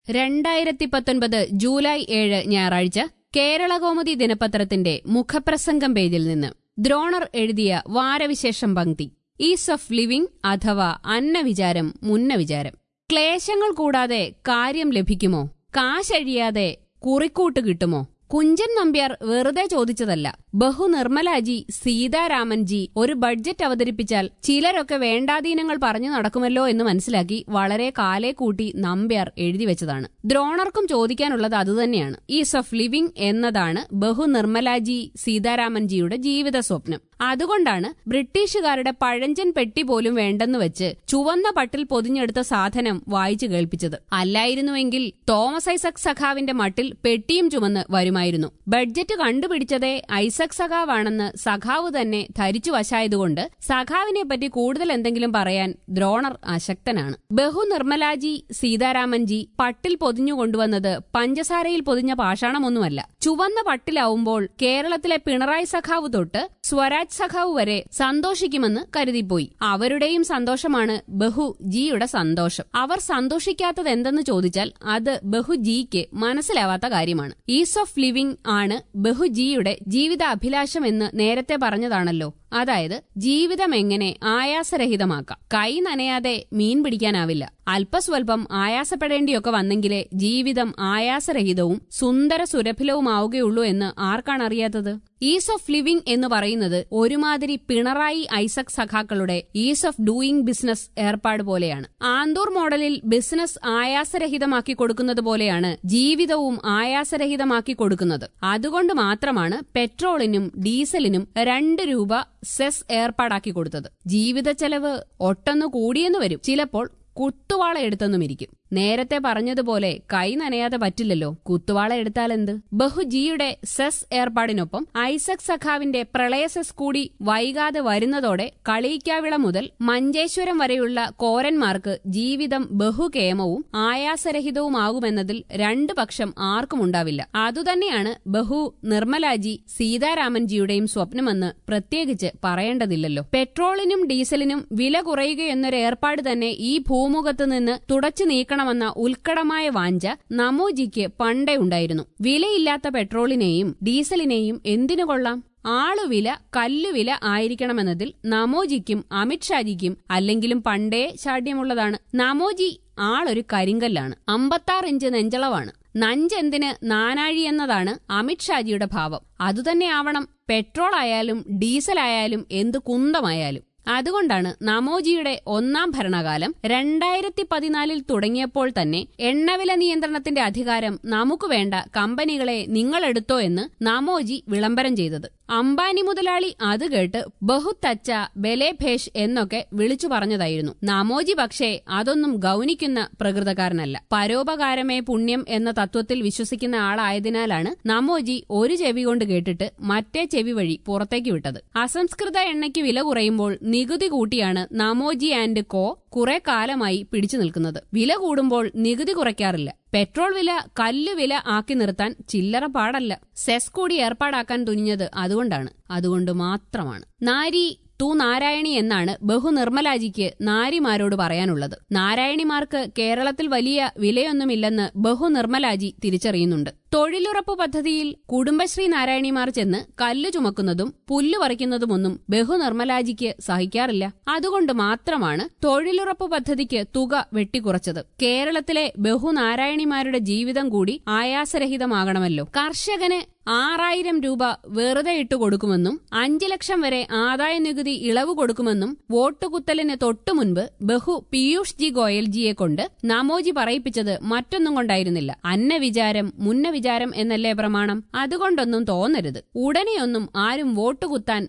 രണ്ടായിരത്തി പത്തൊൻപത് ജൂലൈ ഏഴ് ഞായറാഴ്ച കേരളകൗമുദി ദിനപത്രത്തിന്റെ മുഖപ്രസംഗം പേജിൽ നിന്ന് ദ്രോണർ എഴുതിയ വാരവിശേഷം പങ്ക്തി ഈസ് ഓഫ് ലിവിംഗ് അഥവാ അന്നവിചാരം മുന്നവിചാരം ക്ലേശങ്ങൾ കൂടാതെ കാര്യം ലഭിക്കുമോ കാശഴിയാതെ കുറിക്കൂട്ട് കിട്ടുമോ കുഞ്ചൻ നമ്പ്യാർ വെറുതെ ചോദിച്ചതല്ല ബഹുനിർമ്മലാജി സീതാരാമൻജി ഒരു ബഡ്ജറ്റ് അവതരിപ്പിച്ചാൽ ചിലരൊക്കെ വേണ്ടാധീനങ്ങൾ പറഞ്ഞു നടക്കുമല്ലോ എന്ന് മനസ്സിലാക്കി വളരെ കാലേ കൂട്ടി നമ്പ്യാർ എഴുതി വെച്ചതാണ് ദ്രോണർക്കും ചോദിക്കാനുള്ളത് അതുതന്നെയാണ് ഈസ് ഓഫ് ലിവിംഗ് എന്നതാണ് ബഹുനിർമ്മലാജി സീതാരാമൻജിയുടെ ജീവിത സ്വപ്നം അതുകൊണ്ടാണ് ബ്രിട്ടീഷുകാരുടെ പഴഞ്ചൻ പെട്ടി പോലും വേണ്ടെന്ന് വെച്ച് ചുവന്ന പട്ടിൽ പൊതിഞ്ഞെടുത്ത സാധനം വായിച്ചു കേൾപ്പിച്ചത് അല്ലായിരുന്നുവെങ്കിൽ തോമസ് ഐസക് സഖാവിന്റെ മട്ടിൽ പെട്ടിയും ചുമന്ന് വരുമായിരുന്നു ബഡ്ജറ്റ് കണ്ടുപിടിച്ചതേ ഐസക് സഖാവാണെന്ന് സഖാവ് തന്നെ ധരിച്ചു വശായതുകൊണ്ട് സഖാവിനെ പറ്റി കൂടുതൽ എന്തെങ്കിലും പറയാൻ ദ്രോണർ അശക്തനാണ് ബഹുനിർമ്മലാജി സീതാരാമൻജി പട്ടിൽ പൊതിഞ്ഞു കൊണ്ടുവന്നത് പഞ്ചസാരയിൽ പൊതിഞ്ഞ പാഷാണമൊന്നുമല്ല ചുവന്ന പട്ടിലാവുമ്പോൾ കേരളത്തിലെ പിണറായി സഖാവ് തൊട്ട് സ്വരാജ് സഖാവ് വരെ സന്തോഷിക്കുമെന്ന് കരുതിപ്പോയി അവരുടെയും സന്തോഷമാണ് ബഹുജിയുടെ സന്തോഷം അവർ സന്തോഷിക്കാത്തത് എന്തെന്ന് ചോദിച്ചാൽ അത് ബഹുജിക്ക് മനസ്സിലാവാത്ത കാര്യമാണ് ഈസ് ഓഫ് ലിവിംഗ് ആണ് ബഹുജിയുടെ ജീവിത അഭിലാഷം എന്ന് നേരത്തെ പറഞ്ഞതാണല്ലോ അതായത് ജീവിതം എങ്ങനെ ആയാസരഹിതമാക്കാം കൈ നനയാതെ മീൻ പിടിക്കാനാവില്ല അല്പസ്വല്പം ആയാസപ്പെടേണ്ടിയൊക്കെ വന്നെങ്കിലേ ജീവിതം ആയാസരഹിതവും സുന്ദര സുരഭിലവുമാവുകയുള്ളൂ എന്ന് ആർക്കാണ് അറിയാത്തത് ഈസ് ഓഫ് ലിവിംഗ് എന്ന് പറയുന്നത് ഒരുമാതിരി പിണറായി ഐസക് സഖാക്കളുടെ ഈസ് ഓഫ് ഡൂയിങ് ബിസിനസ് ഏർപ്പാട് പോലെയാണ് ആന്തൂർ മോഡലിൽ ബിസിനസ് ആയാസരഹിതമാക്കി കൊടുക്കുന്നത് പോലെയാണ് ജീവിതവും ആയാസരഹിതമാക്കി കൊടുക്കുന്നത് അതുകൊണ്ട് മാത്രമാണ് പെട്രോളിനും ഡീസലിനും രണ്ട് രൂപ സെസ് ഏർപ്പാടാക്കി കൊടുത്തത് ജീവിത ചെലവ് ഒട്ടൊന്നു കൂടിയെന്ന് വരും ചിലപ്പോൾ കുത്തുവാള എടുത്തെന്നുമിരിക്കും നേരത്തെ പറഞ്ഞതുപോലെ കൈ നനയാതെ പറ്റില്ലല്ലോ കുത്തുവാള എടുത്താൽ എന്ത് ബഹുജിയുടെ സെസ് ഏർപ്പാടിനൊപ്പം ഐസക് സഖാവിന്റെ പ്രളയ സെസ് കൂടി വൈകാതെ വരുന്നതോടെ കളിയിക്കാവിള മുതൽ മഞ്ചേശ്വരം വരെയുള്ള കോരന്മാർക്ക് ജീവിതം ബഹുകേമവും ആയാസരഹിതവുമാകുമെന്നതിൽ രണ്ടു പക്ഷം ആർക്കും ഉണ്ടാവില്ല അതുതന്നെയാണ് ബഹു നിർമ്മലാജി സീതാരാമൻജിയുടെയും സ്വപ്നമെന്ന് പ്രത്യേകിച്ച് പറയേണ്ടതില്ലല്ലോ പെട്രോളിനും ഡീസലിനും വില കുറയുകയെന്നൊരു ഏർപ്പാട് തന്നെ ഈ ഭൂമുഖത്ത് നിന്ന് തുടച്ചു നീക്കണമെന്ന ഉത്കടമായ വാഞ്ച നമോജിക്ക് പണ്ടേ ഉണ്ടായിരുന്നു വിലയില്ലാത്ത പെട്രോളിനെയും ഡീസലിനെയും എന്തിനു കൊള്ളാം ആളുവില കല്ലുവില ആയിരിക്കണമെന്നതിൽ നമോജിക്കും അമിത്ഷാജിക്കും അല്ലെങ്കിലും പണ്ടേ ശാഠ്യമുള്ളതാണ് നമോജി ആളൊരു കരിങ്കല്ലാണ് അമ്പത്താറ് ഇഞ്ച് നെഞ്ചളവാണ് നഞ്ചെന്തിന് നാനാഴി എന്നതാണ് അമിത്ഷാജിയുടെ ഭാവം അതുതന്നെ ആവണം പെട്രോൾ ആയാലും ഡീസൽ ആയാലും എന്ത് കുന്തമായാലും അതുകൊണ്ടാണ് നമോജിയുടെ ഒന്നാം ഭരണകാലം രണ്ടായിരത്തി പതിനാലിൽ തുടങ്ങിയപ്പോൾ തന്നെ എണ്ണവില നിയന്ത്രണത്തിന്റെ അധികാരം നമുക്ക് വേണ്ട കമ്പനികളെ നിങ്ങളെടുത്തോ എന്ന് നമോജി വിളംബരം ചെയ്തത് അംബാനി മുതലാളി അത് കേട്ട് ബഹുത്തച്ച ബലേഭേഷ് എന്നൊക്കെ വിളിച്ചു പറഞ്ഞതായിരുന്നു നമോജി പക്ഷേ അതൊന്നും ഗൗനിക്കുന്ന പ്രകൃതക്കാരനല്ല പരോപകാരമേ പുണ്യം എന്ന തത്വത്തിൽ വിശ്വസിക്കുന്ന ആളായതിനാലാണ് നമോജി ഒരു ചെവി കൊണ്ട് കേട്ടിട്ട് മറ്റേ ചെവി വഴി പുറത്തേക്ക് വിട്ടത് അസംസ്കൃത എണ്ണയ്ക്ക് വില കുറയുമ്പോൾ നികുതി കൂട്ടിയാണ് നമോജി ആൻഡ് കോ കുറെ കാലമായി പിടിച്ചു നിൽക്കുന്നത് വില കൂടുമ്പോൾ നികുതി കുറയ്ക്കാറില്ല പെട്രോൾ വില കല്ലുവില ആക്കി നിർത്താൻ ചില്ലറ പാടല്ല സെസ് കൂടി ഏർപ്പാടാക്കാൻ തുനിഞ്ഞത് അതുകൊണ്ടാണ് അതുകൊണ്ട് മാത്രമാണ് നാരി തു നാരായണി എന്നാണ് ബഹുനിർമ്മലാജിക്ക് നാരിമാരോട് പറയാനുള്ളത് നാരായണിമാർക്ക് കേരളത്തിൽ വലിയ വിലയൊന്നുമില്ലെന്ന് ബഹുനിർമ്മലാജി തിരിച്ചറിയുന്നുണ്ട് തൊഴിലുറപ്പ് പദ്ധതിയിൽ കുടുംബശ്രീ നാരായണിമാർ ചെന്ന് കല്ല് ചുമക്കുന്നതും പുല്ല് പറിക്കുന്നതുമൊന്നും ബഹുനിർമ്മലാജിക്ക് സഹിക്കാറില്ല അതുകൊണ്ട് മാത്രമാണ് തൊഴിലുറപ്പ് പദ്ധതിക്ക് തുക വെട്ടിക്കുറച്ചത് കേരളത്തിലെ ബഹുനാരായണിമാരുടെ ജീവിതം കൂടി ആയാസരഹിതമാകണമല്ലോ കർഷകന് ആറായിരം രൂപ വെറുതെ ഇട്ടു കൊടുക്കുമെന്നും അഞ്ചു ലക്ഷം വരെ ആദായ നികുതി ഇളവ് കൊടുക്കുമെന്നും വോട്ടുകുത്തലിന് തൊട്ടുമുൻപ് ബഹു പീയൂഷ് ജി ഗോയൽജിയെ കൊണ്ട് നമോജി പറയിപ്പിച്ചത് മറ്റൊന്നും കൊണ്ടായിരുന്നില്ല അന്നവിചാരം മുന്നവിചാരം എന്നല്ലേ പ്രമാണം അതുകൊണ്ടൊന്നും തോന്നരുത് ഉടനെയൊന്നും ആരും വോട്ടുകുത്താൻ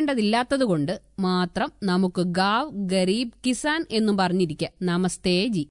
മെനക്കെടേണ്ടതില്ലാത്തതുകൊണ്ട് മാത്രം നമുക്ക് ഗാവ് ഗരീബ് കിസാൻ എന്നും പറഞ്ഞിരിക്കാം നമസ്തേ ജി